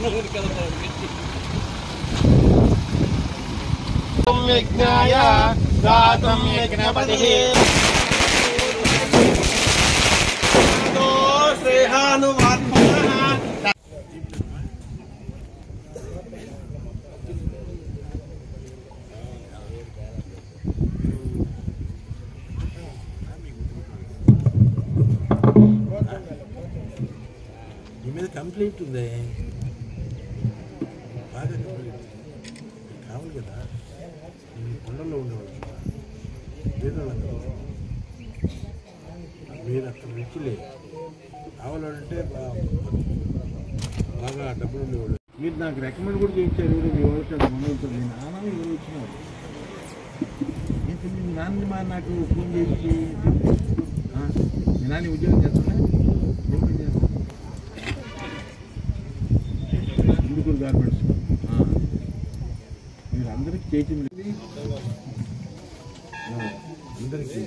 యజ్ఞాయ దాతం యజ్ఞపతి నీ మీద కంప్లైంట్ ఉంది బాగా కంప్లైంట్ కావాలి కదా నేను కొండల్లో ఉండేవాడు పేదవాళ్ళందరూ మీరు అక్కడ రిచ్ లేదు కావాలంటే బా- బాగా డబ్బులు ఉండేవాళ్ళు మీరు నాకు రికమెండ్ కూడా చేయించారు ఎవరు మీ వాళ్ళకి మనవుతారు మీ నాన్న ఎవరు వచ్చినారు ఏంటి మీ నాన్న మా నాకు ఫోన్ చేసి ఆ, మీ నాన్న ఉద్యోగం చేస్తున్నా ఏం పని చేస్తున్నా ఇందుకూరు గార్మెంట్స్ మీరు అందరికి చేసింది ఆ, అందరికీ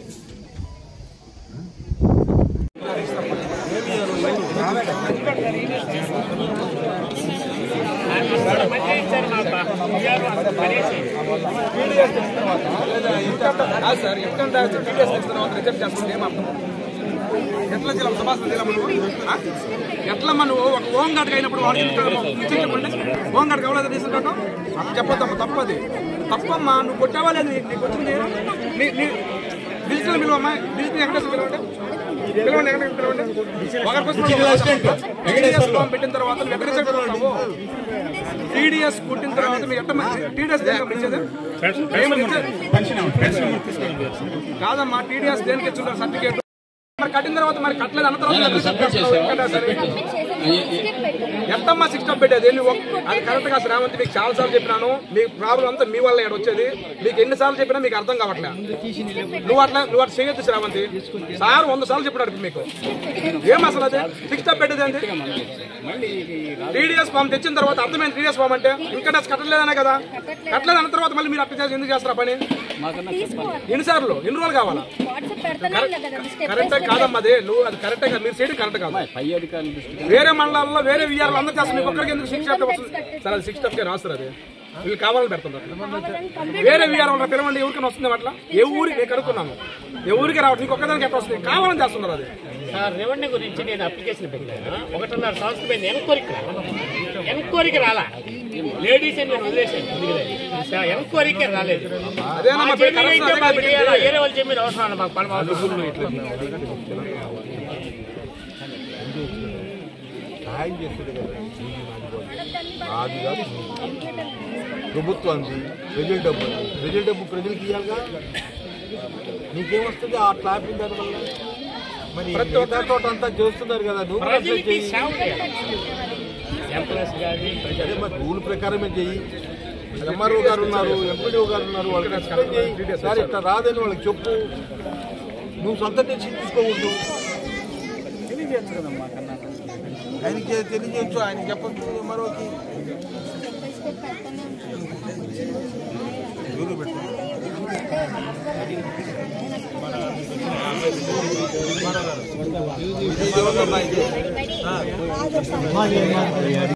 కాదు సార్ ఎందుకంటే టీడీఎస్ వచ్చిన తర్వాత రిజెక్ట్ చేస్తుంటే ఏం అర్థం ఎట్లా చేయాలి సభాసన చేయాలి మనం ఆ? ఎట్లా మనం ఒక హోమ్ గార్డ్ అయినప్పుడు వాడు నిశ్చయం చెప్పండి హోమ్ గార్డ్ కావాలని తీసుకుంటాం చెప్పొద్దమ్మా తప్పది తప్పమ్మా నువ్వు కొట్టావా లేదు నీకు నీకు వచ్చింది నీ నీ డిజిటల్ పిలవమ్మా డిజిటల్ వెంకటేశ్వర పిలవండి పిలవండి వెంకటేశ్వర పిలవండి ఒకరికి టీడీఎస్ ఫామ్ పెట్టిన తర్వాత నువ్వు వెంకటేశ్వర పిలవంటావు టీడీఎస్ కుట్టిన తర్వాత మీరు ఎట్ట టీడీఎస్ దేనికి ఇచ్చేది ఏమని ఇచ్చేది కాదమ్మా టీడీఎస్ దేనికి ఇచ్చున్నారు సర్టిఫికేట్ మరి కట్టిన తర్వాత మరి కట్టలేదు అన్న తర్వాత సరే. ఎంతమ్మా సిక్స్ స్టాప్ పెట్టేది నువ్వు ఒక్- అది కరెక్ట్ కాదు శ్రావంతి మీకు చాలా సార్లు చెప్పినాను మీ ప్రాబ్లం అంతా మీ వల్ల ఇక్కడ వచ్చేది మీకు ఎన్ని సార్లు చెప్పినా మీకు అర్థం కావట్లే నువ్వు అట్లా నువ్వు అట్లా చేయొద్దు శ్రావంతి సార్ వంద సార్లు చెప్పినాడు ఇప్పుడు మీకు ఏం అసలు అది సిక్స్ స్టాప్ పెట్టేది ఏంటి టీడీఎస్ ఫామ్ తెచ్చిన తర్వాత అర్థమైంది టీడీఎస్ ఫామ్ అంటే ఇంకా డస్ కట్టలేదనే కదా కట్టలేదు అన్న తర్వాత మళ్ళీ మీరు అట్లా చేసి ఎందుకు చేస్తారా పని ఎన్నిసార్లు ఎన్ని రోజులు కావాలా కరెక్టే కాదమ్మా అదే నువ్వు అది కరెక్టే కాదు మీరు చేయడం కరెక్ట్ కాదు వేరే మండలాల్లో వేరే విఆర్లు అందరూ చేస్తారు మీకు ఒక్కరికి ఎందుకు సిక్స్ స్టాప్ వస్తుంది సరే అది సిక్స్ స్టాప్ రాస్తారు అది వీళ్ళు కావాలని పెడుతున్నారు వేరే విఆర్ వాళ్ళ పిలవండి ఎవరికైనా వస్తుంది అట్లా ఏ ఊరికి నేను కనుక్కున్నాను ఏ ఊరికి రావట్లేదు నీకు ఒక్కదానికి ఎట్లా వస్తుంది కావాలని చేస్తున్నారు అది సార్ రెవెన్యూ గురించి నేను అప్లికేషన్ పెట్టాను ఒకటిన్నర సంవత్సరం పోయింది ఎంక్వైరీకి రాలా ఎంక్వైరీకి రాలా లేడీస్ నేను వదిలేసాను ఎందుకంటే సార్ ఎంక్వైరీకే రాలేదు అదేనమ్మా, మా జమీన్ కరెక్ట్ అయితే అదే మాకు కదా చేయాలా? వేరే వాళ్ళ జమీన్ అవసరం లేదు, మాకు పని అవసరం సాయం చేస్తుంది కదా నాది కాదు ప్రభుత్వానికి ప్రజల డబ్బు ప్రజల డబ్బు ప్రజలకు ఇవ్వాలిగా నీకేమొస్తుంది ఆ ట్రాఫిక్ దాని వల్ల మరి మిగతా చోట అంతా చేస్తున్నారు కదా నువ్వు కూడా అట్లా ప్రజలకి చెయ్యి. సేవ చేయాలి ఎంప్లాయీస్ కానీ అదే మరి రూల్ ప్రకారమే చెయ్యి ఎంఆర్ఓ గారు ఉన్నారు ఎంపీడీఓ గారు ఉన్నారు వాళ్ళకి ఎక్స్ప్లెయిన్ చేయి సార్ ఇట్లా రాదని వాళ్ళకి చెప్పు నువ్వు సొంత డెసిషన్ తీసుకోవద్దు ఆయనకి చే- తెలియజేయచ్చు ఆయన చెప్పచ్చు ఎంఆర్ఓకి ఎవరు పెట్టు ఇది ఎవరిదమ్మా ఇది?